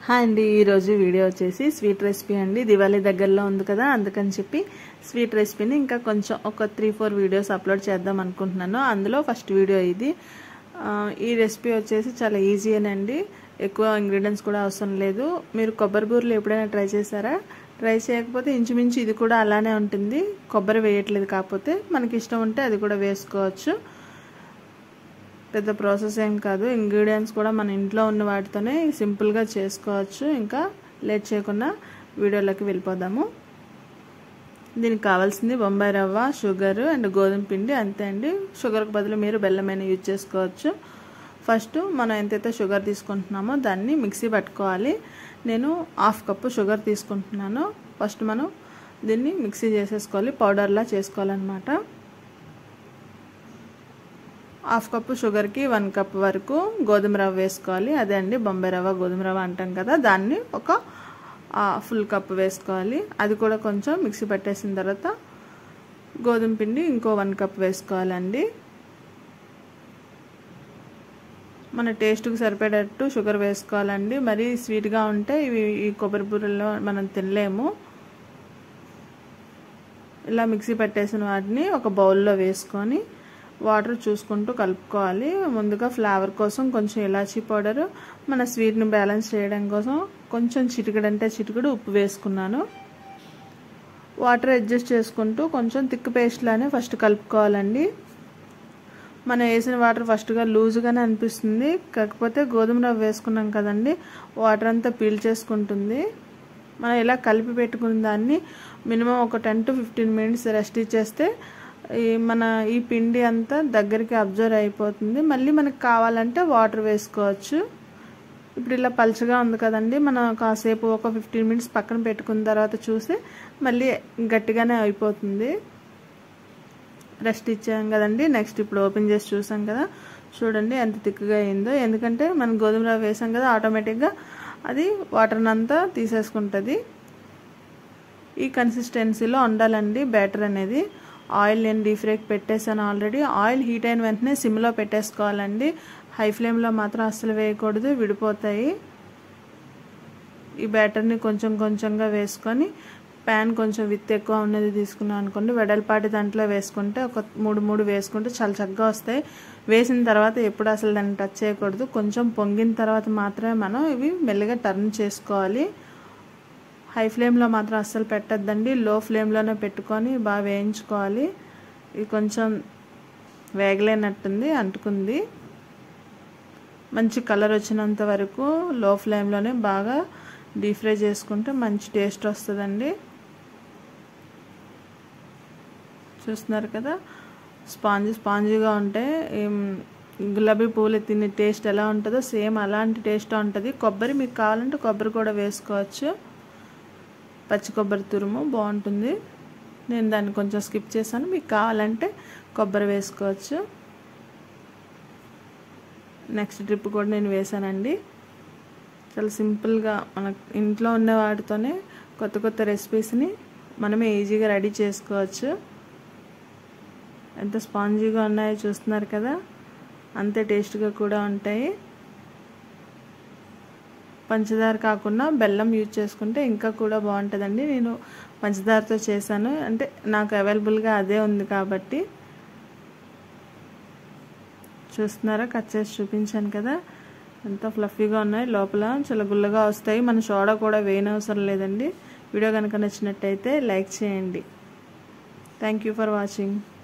hi అండి ఈరోజు video వచ్చేసి స్వీట్ రెసిపీ అండి దివాళీ దగ్గరలో ఉంది కదా అందుకని చెప్పి స్వీట్ రెసిపీని ఇంకా కొంచెం ఒక త్రీ ఫోర్ వీడియోస్ అప్లోడ్ చేద్దాం అనుకుంటున్నాను అందులో ఫస్ట్ వీడియో ఇది ఆ, ఈ రెసిపీ వచ్చేసి చాలా ఈజీ అండి ఎక్కువ ఇంగ్రీడియంట్స్ కూడా అవసరం లేదు మీరు కొబ్బరి బూరలు ఎప్పుడైనా ట్రై చేశారా ట్రై చేయకపోతే ఇంచుమించు ఇది కూడా అలానే ఉంటుంది కొబ్బరి వేయట్లేదు కాకపోతే మనకి ఇష్టం ఉంటే అది కూడా వేసుకోవచ్చు పెద్ద ప్రాసెస్ ఏం కాదు ఇంగ్రీడియంట్స్ కూడా మన ఇంట్లో ఉన్న వాటితోనే సింపుల్గా చేసుకోవచ్చు ఇంకా లేట్ చేయకుండా వీడియోలోకి వెళ్ళిపోదాము దీనికి కావాల్సింది బొంబాయి రవ్వ షుగర్ అండ్ గోధుమ పిండి అంతే అండి షుగర్కి బదులు మీరు బెల్లమైన యూజ్ చేసుకోవచ్చు ఫస్ట్ మనం ఎంతైతే షుగర్ తీసుకుంటున్నామో దాన్ని మిక్సీ పట్టుకోవాలి నేను హాఫ్ కప్పు షుగర్ తీసుకుంటున్నాను ఫస్ట్ మనం దీన్ని మిక్సీ చేసేసుకోవాలి పౌడర్లా చేసుకోవాలన్నమాట హాఫ్ కప్పు షుగర్కి వన్ కప్ వరకు గోధుమ రవ్వ వేసుకోవాలి అదే అండి బొంబాయి రవ్వ గోధుమ రవ్వ అంటాం కదా దాన్ని ఒక ఫుల్ కప్ వేసుకోవాలి అది కూడా కొంచెం మిక్సీ పట్టేసిన తర్వాత గోధుమ పిండి ఇంకో వన్ కప్ వేసుకోవాలండి మన టేస్ట్కి సరిపడేటట్టు షుగర్ వేసుకోవాలండి మరీ స్వీట్గా ఉంటే ఇవి ఈ కొబ్బరి బూరెల్లో మనం తినలేము ఇలా మిక్సీ పెట్టేసిన వాటిని ఒక బౌల్లో వేసుకొని వాటర్ చూసుకుంటూ కలుపుకోవాలి ముందుగా ఫ్లేవర్ కోసం కొంచెం ఇలాచీ పౌడర్ మన స్వీట్ని బ్యాలెన్స్ చేయడం కోసం కొంచెం చిటికడు అంటే చిటికడు ఉప్పు వేసుకున్నాను వాటర్ అడ్జస్ట్ చేసుకుంటూ కొంచెం థిక్ పేస్ట్లానే ఫస్ట్ కలుపుకోవాలండి మనం వేసిన వాటర్ ఫస్ట్గా లూజ్గానే అనిపిస్తుంది కాకపోతే గోధుమ రవ్వ వేసుకున్నాం కదండి వాటర్ అంతా పీల్ చేసుకుంటుంది మనం ఇలా కలిపి పెట్టుకున్న దాన్ని మినిమం ఒక ten to fifteen minutes rest ఇచ్చేస్తే ఈ మన ఈ పిండి అంతా దగ్గరికి అబ్జర్వ్ అయిపోతుంది మళ్ళీ మనకు కావాలంటే వాటర్ వేసుకోవచ్చు ఇప్పుడు ఇలా పలుచగా ఉంది కదండి మనం కాసేపు ఒక ఫిఫ్టీన్ మినిట్స్ పక్కన పెట్టుకున్న తర్వాత చూసి మళ్ళీ గట్టిగానే అయిపోతుంది రెస్ట్ ఇచ్చాం కదండి నెక్స్ట్ ఇప్పుడు ఓపెన్ చేసి చూసాం కదా చూడండి ఎంత తిక్కుగా అయిందో ఎందుకంటే మనం గోధుమ రవ్వ వేసాం కదా ఆటోమేటిక్గా అది వాటర్ని అంతా తీసేసుకుంటుంది ఈ కన్సిస్టెన్సీలో ఉండాలండి బ్యాటర్ అనేది ఆయిల్ నేను డీప్ ఫ్రైకి పెట్టేసాను ఆల్రెడీ ఆయిల్ హీట్ అయిన వెంటనే సిమ్లో పెట్టేసుకోవాలండి హై ఫ్లేమ్లో మాత్రం అస్సలు వేయకూడదు విడిపోతాయి ఈ బ్యాటర్ని కొంచెం కొంచెంగా వేసుకొని ప్యాన్ కొంచెం విత్ ఎక్కువ ఉన్నది తీసుకున్నాం అనుకోండి వెడల్పాటి దాంట్లో వేసుకుంటే ఒక మూడు మూడు వేసుకుంటే చాలా చక్కగా వస్తాయి వేసిన తర్వాత ఎప్పుడు అసలు దాన్ని టచ్ చేయకూడదు కొంచెం పొంగిన తర్వాత మాత్రమే మనం ఇవి మెల్లిగా టర్న్ చేసుకోవాలి హై ఫ్లేమ్లో మాత్రం అస్సలు పెట్టద్దండి లో ఫ్లేమ్లోనే పెట్టుకొని బాగా వేయించుకోవాలి ఇది కొంచెం వేగలేనట్టుంది అంటుకుంది మంచి కలర్ వచ్చినంత వరకు లో ఫ్లేమ్లోనే బాగా డీప్ ఫ్రై చేసుకుంటే మంచి టేస్ట్ వస్తుందండి చూస్తున్నారు కదా స్పాంజీ స్పాంజీగా ఉంటే గులాబీ పువ్వులు తినే టేస్ట్ ఎలా ఉంటుందో సేమ్ అలాంటి టేస్ట్ ఉంటుంది కొబ్బరి మీకు కావాలంటే కొబ్బరి కూడా వేసుకోవచ్చు పచ్చి కొబ్బరి తురుము బాగుంటుంది నేను దాన్ని కొంచెం స్కిప్ చేశాను మీకు కావాలంటే కొబ్బరి వేసుకోవచ్చు నెక్స్ట్ ట్రిప్ కూడా నేను వేసానండి చాలా సింపుల్గా మన ఇంట్లో ఉన్న వాటితోనే కొత్త కొత్త రెసిపీస్ని మనమే ఈజీగా రెడీ చేసుకోవచ్చు ఎంత స్పాంజీగా ఉన్నాయో చూస్తున్నారు కదా అంతే టేస్ట్గా కూడా ఉంటాయి పంచదార కాకుండా బెల్లం యూజ్ చేసుకుంటే ఇంకా కూడా బాగుంటుందండి నేను పంచదారతో చేశాను అంటే నాకు అవైలబుల్గా అదే ఉంది కాబట్టి చూస్తున్నారా కట్ చేసి చూపించాను కదా ఎంత ఫ్లఫీగా ఉన్నాయి లోపల చాలా గుల్లగా వస్తాయి మన సోడా కూడా వేయనవసరం లేదండి వీడియో కనుక నచ్చినట్టయితే లైక్ చేయండి థ్యాంక్ యూ ఫర్ వాచింగ్